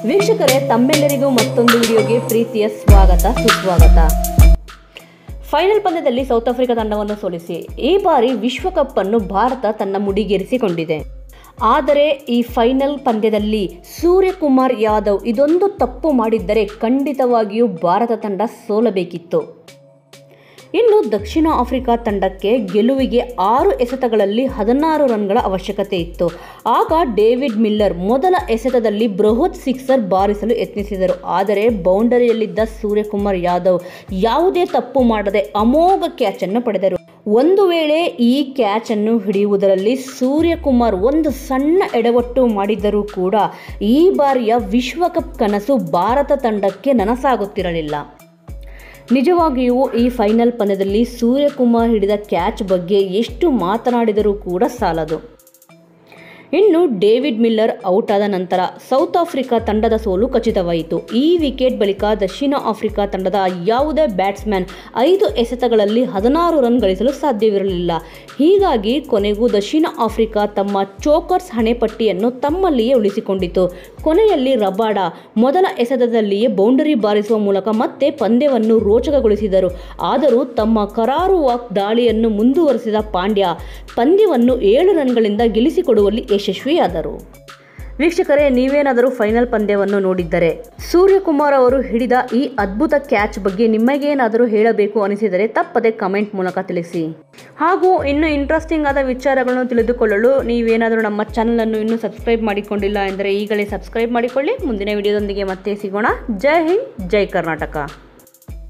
ವೀಕ್ಷಕರೇ ತಮ್ಮೆಲ್ಲರಿಗೂ ಮತ್ತೊಂದು ವಿಡಿಯೋಗೆ ಪ್ರೀತಿಯ ಸ್ವಾಗತ ಸುಸ್ವಾಗತ ಫೈನಲ್ ಪಂದ್ಯದಲ್ಲಿ ಸೌತ್ ಆಫ್ರಿಕಾ ತಂಡವನ್ನು ಸೋಲಿಸಿ ಈ ಬಾರಿ ವಿಶ್ವಕಪ್ ಅನ್ನು ಭಾರತ ತನ್ನ ಮುಡಿಗೇರಿಸಿಕೊಂಡಿದೆ ಆದರೆ ಈ ಫೈನಲ್ ಪಂದ್ಯದಲ್ಲಿ ಸೂರ್ಯಕುಮಾರ್ ಯಾದವ್ ಇದೊಂದು ತಪ್ಪು ಮಾಡಿದ್ದರೆ ಖಂಡಿತವಾಗಿಯೂ ಭಾರತ ತಂಡ ಸೋಲಬೇಕಿತ್ತು ಇನ್ನು ದಕ್ಷಿಣ ಆಫ್ರಿಕಾ ತಂಡಕ್ಕೆ ಗೆಲುವಿಗೆ ಆರು ಎಸೆತಗಳಲ್ಲಿ ಹದಿನಾರು ರನ್ಗಳ ಅವಶ್ಯಕತೆ ಇತ್ತು ಆಗ ಡೇವಿಡ್ ಮಿಲ್ಲರ್ ಮೊದಲ ಎಸೆತದಲ್ಲಿ ಬೃಹತ್ ಸಿಕ್ಸರ್ ಬಾರಿಸಲು ಯತ್ನಿಸಿದರು ಆದರೆ ಬೌಂಡರಿಯಲ್ಲಿದ್ದ ಸೂರ್ಯಕುಮಾರ್ ಯಾದವ್ ಯಾವುದೇ ತಪ್ಪು ಮಾಡದೆ ಅಮೋಘ ಕ್ಯಾಚನ್ನು ಪಡೆದರು ಒಂದು ವೇಳೆ ಈ ಕ್ಯಾಚ್ ಅನ್ನು ಹಿಡಿಯುವುದರಲ್ಲಿ ಸೂರ್ಯಕುಮಾರ್ ಒಂದು ಸಣ್ಣ ಎಡವಟ್ಟು ಮಾಡಿದರೂ ಕೂಡ ಈ ಬಾರಿಯ ವಿಶ್ವಕಪ್ ಕನಸು ಭಾರತ ತಂಡಕ್ಕೆ ನನಸಾಗುತ್ತಿರಲಿಲ್ಲ ನಿಜವಾಗಿಯೂ ಈ ಫೈನಲ್ ಪಂದ್ಯದಲ್ಲಿ ಸೂರ್ಯಕುಮಾರ್ ಹಿಡಿದ ಕ್ಯಾಚ್ ಬಗ್ಗೆ ಎಷ್ಟು ಮಾತನಾಡಿದರೂ ಕೂಡ ಸಾಲದು ಇನ್ನು ಡೇವಿಡ್ ಮಿಲ್ಲರ್ ಔಟ್ ಆದ ನಂತರ ಸೌತ್ ಆಫ್ರಿಕಾ ತಂಡದ ಸೋಲು ಖಚಿತವಾಯಿತು ಈ ವಿಕೆಟ್ ಬಳಿಕ ದಕ್ಷಿಣ ಆಫ್ರಿಕಾ ತಂಡದ ಯಾವುದೇ ಬ್ಯಾಟ್ಸ್ಮನ್ ಐದು ಎಸೆತಗಳಲ್ಲಿ ಹದಿನಾರು ರನ್ ಗಳಿಸಲು ಸಾಧ್ಯವಿರಲಿಲ್ಲ ಹೀಗಾಗಿ ಕೊನೆಗೂ ದಕ್ಷಿಣ ಆಫ್ರಿಕಾ ತಮ್ಮ ಚೋಕರ್ಸ್ ಹಣೆಪಟ್ಟಿಯನ್ನು ತಮ್ಮಲ್ಲಿಯೇ ಉಳಿಸಿಕೊಂಡಿತು ಕೊನೆಯಲ್ಲಿ ರಬಾಡ ಮೊದಲ ಎಸೆತದಲ್ಲಿಯೇ ಬೌಂಡರಿ ಬಾರಿಸುವ ಮೂಲಕ ಮತ್ತೆ ಪಂದ್ಯವನ್ನು ರೋಚಕಗೊಳಿಸಿದರು ಆದರೂ ತಮ್ಮ ಕರಾರುವಾಕ್ ದಾಳಿಯನ್ನು ಮುಂದುವರೆಸಿದ ಪಾಂಡ್ಯ ಪಂದ್ಯವನ್ನು ಏಳು ರನ್ಗಳಿಂದ ಗೆಲ್ಲಿಸಿಕೊಡುವಲ್ಲಿ ಯಶಸ್ವಿಯಾದರು ವೀಕ್ಷಕರೇ ನೀವೇನಾದರೂ ಫೈನಲ್ ಪಂದ್ಯವನ್ನು ನೋಡಿದ್ದರೆ ಸೂರ್ಯಕುಮಾರ್ ಅವರು ಹಿಡಿದ ಈ ಅದ್ಭುತ ಕ್ಯಾಚ್ ಬಗ್ಗೆ ನಿಮಗೇನಾದರೂ ಹೇಳಬೇಕು ಅನಿಸಿದರೆ ತಪ್ಪದೆ ಕಮೆಂಟ್ ಮೂಲಕ ತಿಳಿಸಿ ಹಾಗೂ ಇನ್ನು ಇಂಟ್ರೆಸ್ಟಿಂಗ್ ಆದ ವಿಚಾರಗಳನ್ನು ತಿಳಿದುಕೊಳ್ಳಲು ನೀವೇನಾದರೂ ನಮ್ಮ ಚಾನಲನ್ನು ಇನ್ನೂ ಸಬ್ಸ್ಕ್ರೈಬ್ ಮಾಡಿಕೊಂಡಿಲ್ಲ ಎಂದರೆ ಈಗಲೇ ಸಬ್ಸ್ಕ್ರೈಬ್ ಮಾಡಿಕೊಳ್ಳಿ ಮುಂದಿನ ವಿಡಿಯೋದೊಂದಿಗೆ ಮತ್ತೆ ಸಿಗೋಣ ಜೈ ಹಿಂದ್ ಜೈ ಕರ್ನಾಟಕ